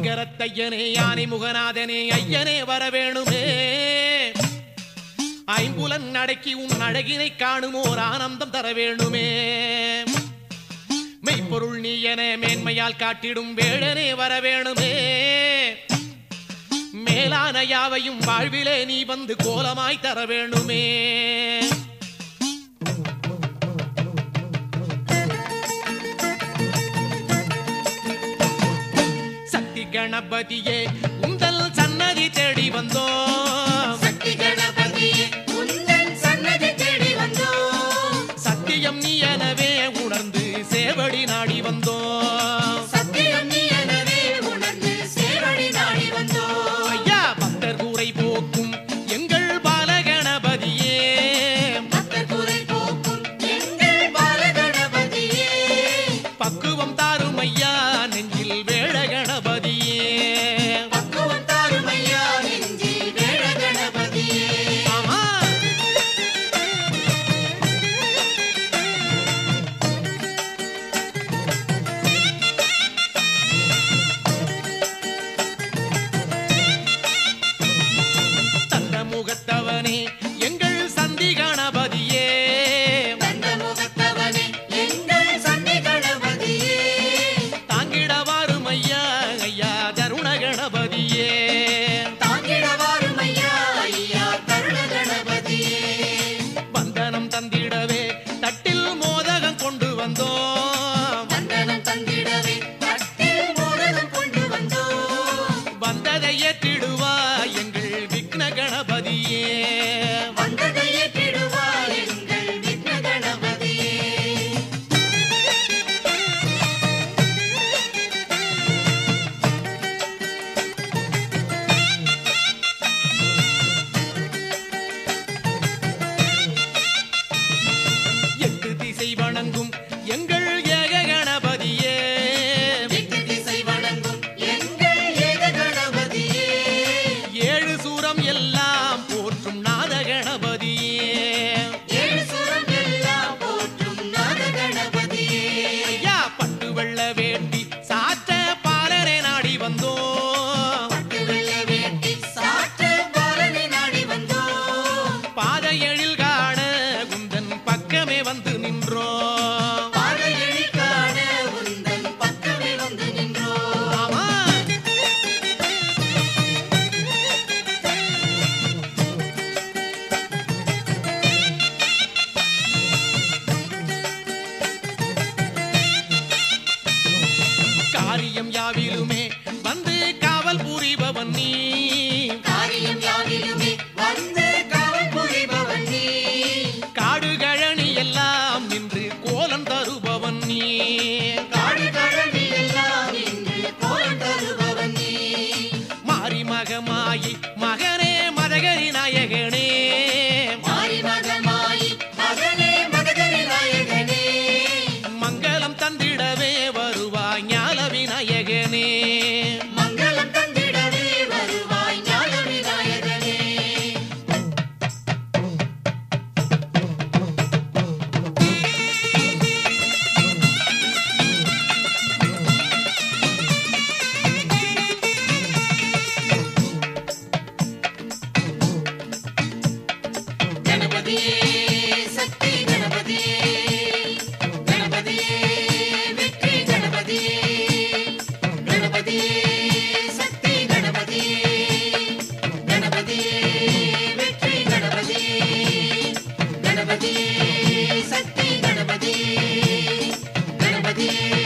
ஐங்கரத்தையனே யானை முகநாதனே ஐயனே வர வேணுமே ஐம்புலன் அடக்கி உன் அழகினை காணுமோர் ஆனந்தம் தர வேணுமே மெய்ப்பொருள் நீ என மேன்மையால் காட்டிடும் வேடனே வர வேணுமே மேலான யாவையும் வாழ்விலே நீ வந்து கோலமாய் தர வேணுமே சக்தி கணபதியே உந்தல் சன்னதி தேடி வந்தோம் சக்தி கணபதியே உந்தன் சன்னதி தேடி வந்தோம் சத்தியம் நீ எனவே உணர்ந்து சேவடி நாடி வந்தோம் சத்தியம் நீ எனவே உணர்ந்து சேவடி நாடி வந்தோம் ஐயா பக்தர் கூரை போக்கும் எங்கள் பாலகணபதியே பக்தர் குறை போக்கும் எங்கள் பாலகணபதியே பக்குவம் தாரும் ஐயா நெஞ்சில் வேழ கணபதியே பக்குவம் தாருமையா நெஞ்சில் வேழ கணபதியே ஆமா தந்த முகத்தவனே எங்கள் சந்தி கணபதியே தந்த முகத்தவனே எங்கள் சந்தி கணபதியே தாங்கிட வாரும் ஐயா ஐயா தருண கணபதியே தாங்கிட வாருமையா ஐயா தருண கணபதியே வந்தனம் தந்திடவே தட்டில் மோதகம் கொண்டு வந்தோம் வந்தனம் தந்திடவே தட்டில் மோதகம் கொண்டு வந்தோம் வந்ததை ஏற்றிடுவா எங்கள் விக்ன கணபதியே வந்ததை ஏற்றிடுவார் எங்கள் விக்ன கணபதியே எட்டு திசை வணங்கும் எங்கள் ஏக கணபதியே எட்டு திசை வணங்கும் எங்கள் ஏக கணபதியே ஏழு சூரம் எல்லாம் போற்றும் நாத கணபதியே ஏழு சுரம் எல்லாம் போற்றும் நாத கணபதியே ஐயா பட்டு வெள்ள வேண்டி சாற்ற பாலரை நாடி வந்தோம் பட்டு வெள்ள வேட்டி சாற்ற பாலனை நாடி வந்தோம் பாத எழில் காண குந்தன் பக்கமே வந்து நின்றோம் பாதையழி காண உந்தன் பக்கமே வந்து நின்றோம் ஆமா காரியம் யாவிலுமே வந்து காவல் புரிபவன் நீ காரியம் யாவிலுமே வந்து காவல் புரிபவன் நீ காடு கழனி எல்லாம் நின்று கோலம் தருபவன் நீ காடு கழனி எல்லாம் இன்று கோலம் தருபவன் நீ மாறி மகமாயி மகனே மதகரி நாயகனே மாறி மகமாயி மகனே மகதரி நாயகனே மங்களம் தந்திடவே வருவாய் ஞான விநாயகனே மங்களம் தந்திடவே வருவாய் ஞான விநாயகனே கணபதியே சக்தி கணபதியே கணபதியே வெற்றி கணபதியே கணபதியே சக்தி கணபதியே கணபதியே வெற்றி கணபதியே கணபதியே சக்தி கணபதியே கணபதியே